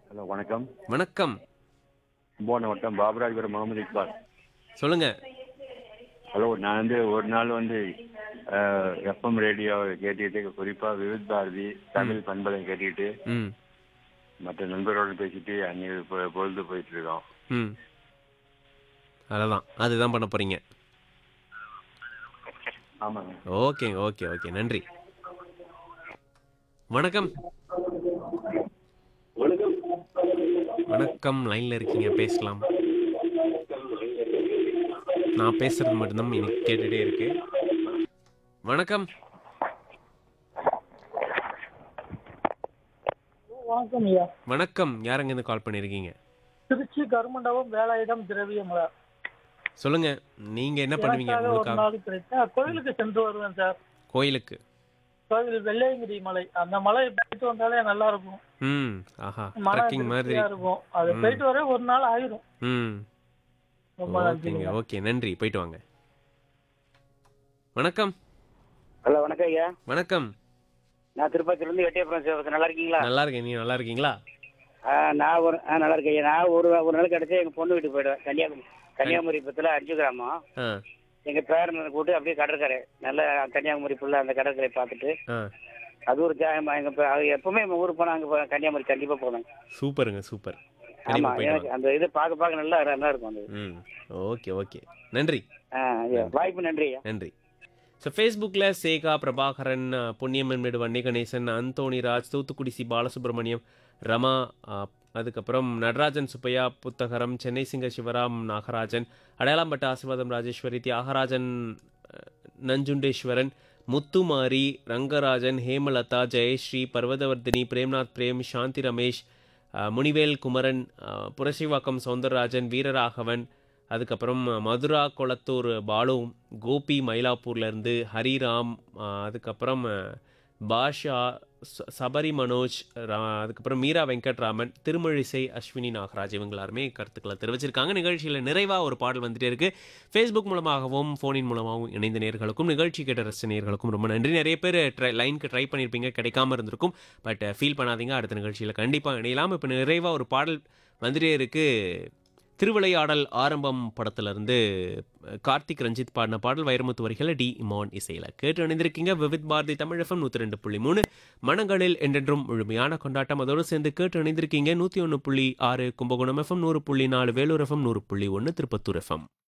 hello வணக்கம் வணக்கம் கும்பகோணம் வட்டம் பாபராஜபுரம் முகமது இக்பால் சொல்லுங்க ஹலோ நான் வந்து ஒரு நாள் வந்து எஃப்எம் ரேடியோ கேட்டுக்கிட்டு குறிப்பாக விவித் பாரதி தமிழ் பண்பலை கேட்டுக்கிட்டு ம் மற்ற நண்பரோடு பேசிட்டு அன்னைக்கு பொ- பொழுது போயிட்டு இருக்கோம் ம் அததான் அதுதான் பண்ண போறீங்க ஆமாங்க ஓகேங்க ஓகே ஓகே நன்றி வணக்கம் வணக்கம் லைன்ல இருக்கீங்க பேசலாம் நான் பேசுறது மட்டும்தான் எனக்கு கேட்டுட்டே இருக்கு வணக்கம் வணக்கம் ஐயா வணக்கம் யாருங்க இருந்து கால் பண்ணிருக்கீங்க திருச்சி கருமண்டபம் வேலாயுதம் திரவியமலா சொல்லுங்க நீங்க என்ன பண்ணுவீங்க எனக்காக ஒரு உங்களுக்காக நாள் கிடைத்தா கோயிலுக்கு சென்று வருவேன் சார் கோயிலுக்கு கோவில் வெள்ளையங்கிரி மலை அந்த மலை போயிட்டு வந்தாலே நல்லா இருக்கும் ம் ஆஹா மன ட்ரெக்கிங் மாதிரி திருப்தியா இருக்கும் அது போயிட்டு வர ஒரு நாள் ஆயிரும் ம் ரொம்ப ஓகேங்க நன்றிங்க ஓகே நன்றி போயிட்டு வாங்க வணக்கம் ஹலோ வணக்கம் ஐயா வணக்கம் நான் திருப்பதியிலேருந்து எட்டயபுரம் சேவகர் நல்லா இருக்கீங்களா நல்லா இருக்கேன் நீங்க நல்லா இருக்கீங்களா ஆ, நான் ஒரு ஆ நல்லா இருக்கேன் ஐயா நான் ஒரு ஒரு நாள் கிடச்சி எங்கள் பொண்ணு வீட்டுக்கு போயிடுவேன் கன்னியாகுமரி கன்னியாகுமரி பக்கத்தில் அஞ்சு கிராமம் ஆ எங்கள் பேரனை கூட்டு அப்படியே கடற்கரை நல்ல கன்னியாகுமரி ஃபுல்லாக அந்த கடற்கரை பார்த்துட்டு ஆ அது ஒரு ஜாயமா எங்கள் எப்பவுமே எங்கள் ஊருக்கு போனால் அங்கே கன்னியாகுமரி கண்டிப்பாக போவேன் சூப்பருங்க சூப்பர் கண்டிப்பா ஆமாம் போயிட்டு எனக்கு வாங்க அந்த இது பார்க்க பார்க்க நல்லா நல்லா இருக்கும் அந்த ம் ஓகே ஓகே நன்றி ஆ ஐயா வாய்ப்பு நன்றி ஐயா நன்றி ஸோ ஃபேஸ்புக்கில் சேகா பிரபாகரன் அஹ், பொன்னியம்மன் மேடு வன்னி கணேசன் அந்தோணி ராஜ் தூத்துக்குடி சி பாலசுப்ரமணியம் ரமா அஹ், அதுக்கப்புறம் நடராஜன் சுப்பையா புத்தகரம் சென்னை சிங்க சிவராம் நாகராஜன் அடையாளம்பட்ட ஆசிர்வாதம் ராஜேஸ்வரி தியாகராஜன் அஹ், நஞ்சுண்டேஸ்வரன் முத்துமாரி ரங்கராஜன் ஹேமலதா ஜெயஸ்ரீ பர்வதவர்தினி பிரேம்நாத் பிரேம் சாந்தி ரமேஷ் அஹ், முனிவேல் குமரன் அஹ், புரசிவாக்கம் சௌந்தரராஜன் வீரராகவன் அதுக்கப்புறம் மதுரா கொளத்தூர் பாலு கோபி மயிலாப்பூர்லேருந்து ஹரிராம் அஹ், அதுக்கப்புறம் அஹ், பாஷா ச- சபரி மனோஜ் ரா- அதுக்கப்புறம் மீரா வெங்கட்ராமன் திருமழிசை அஸ்வினி நாகராஜ் இவங்க எல்லாருமே கருத்துக்களை தெரிவிச்சிருக்காங்க நிகழ்ச்சியில் நிறைவாக ஒரு பாடல் வந்துட்டே இருக்கு ஃபேஸ்புக் மூலமாகவும் ஃபோனின் மூலமாகவும் இணைந்த நேர்களுக்கும் நிகழ்ச்சி கேட்ட ரசித்த நேர்களுக்கும் ரொம்ப நன்றி நிறைய பேர் ட்ரை லைனுக்கு ட்ரை பண்ணியிருப்பீங்க கிடைக்காம இருந்திருக்கும் பட் ஃபீல் பண்ணாதீங்க அடுத்த நிகழ்ச்சியில் கண்டிப்பாக இணையலாம் இப்போ நிறைவாக ஒரு பாடல் வந்துட்டே இருக்கு திருவிளையாடல் ஆரம்பம் படத்திலிருந்து கார்த்திக் ரஞ்சித் பாடின பாடல் வைரமுத்து வரிகளை டி இமான் இசையில் கேட்டு அணிந்திருக்கீங்க விவித் பாரதி தமிழ் எஃப்எம் நூற்றி ரெண்டு புள்ளி மூணு மனங்களில் என்றென்றும் முழுமையான கொண்டாட்டம் அதோடு சேர்ந்து கேட்டு அணிந்திருக்கீங்க நூற்றி ஒன்று புள்ளி ஆறு கும்பகோணம் எஃப்எம் நூறு புள்ளி நாலு வேலூர் எஃப்எம் நூறு புள்ளி ஒன்று திருப்பத்தூர் எஃப்எம்